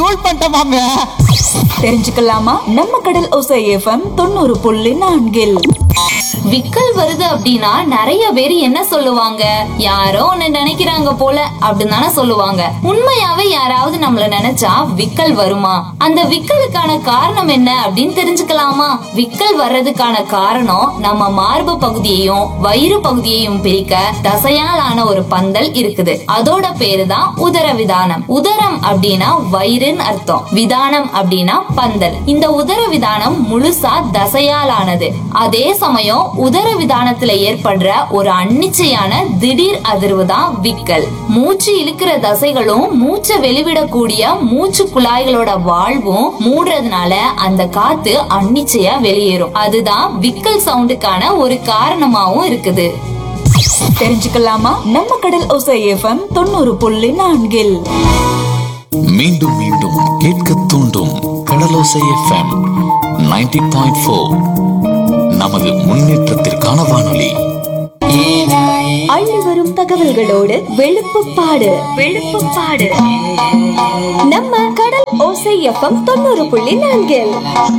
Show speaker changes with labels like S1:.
S1: தூள் பண்ணிட்ட மாமே
S2: தெரிஞ்சுக்கலாமா நம்ம கடல் ஒசை எஃப்எம் தொண்ணூறு புள்ளி நான்கில்
S3: விக்கல் வருது அப்படின்னா நிறைய பேர் என்ன சொல்லுவாங்க யாரோ ஒண்ணு நினைக்கிறாங்க போல அப்படின்னு தானே சொல்லுவாங்க உண்மையாவே யாராவது நம்மள நினைச்சா விக்கல் வருமா அந்த விக்கலுக்கான காரணம் என்ன அப்படின்னு தெரிஞ்சுக்கலாமா விக்கல் வர்றதுக்கான காரணம் நம்ம மார்பு பகுதியையும் வயிறு பகுதியையும் பிரிக்க தசையால் ஆன ஒரு பந்தல் இருக்குது அதோட பேரு தான் உதர விதானம் உதரம் அப்படின்னா வயிறுன்னு அர்த்தம் விதானம் அப்படின்னா பந்தல் இந்த உதர விதானம் முழுசா தசையால் ஆனது அதே சமயம் உதர விதானத்துல ஏற்படுற ஒரு அன்னிச்சையான திடீர் அதிர்வு தான் விக்கல் மூச்சு இழுக்கிற தசைகளும் மூச்சை வெளிவிடக்கூடிய மூச்சு குழாய்களோட வாழ்வும் மூடுறதுனால அந்த காத்து அன்னிச்சையா வெளியேறும் அதுதான் விக்கல் சவுண்டுக்கான ஒரு காரணமாவும் இருக்குது
S2: தெரிஞ்சுக்கலாமா நம்ம கடல் ஒசை எஃப்எம் தொண்ணூறு புள்ளி நான்கில்
S4: மீண்டும் மீண்டும் கேட்க தூண்டும் கடலோசை எஃப்எம் 90.4 பாயிண்ட் ஃபோர் நமது முன்னேற்றத்திற்கான வானொலி
S5: அள்ளி வரும் தகவல்களோடு வெளுப்புப்பாடு வெளுப்புப்பாடு நம்ம கடல் ஓசை எஃப்எம் தொண்ணூறு புள்ளி நான்கில்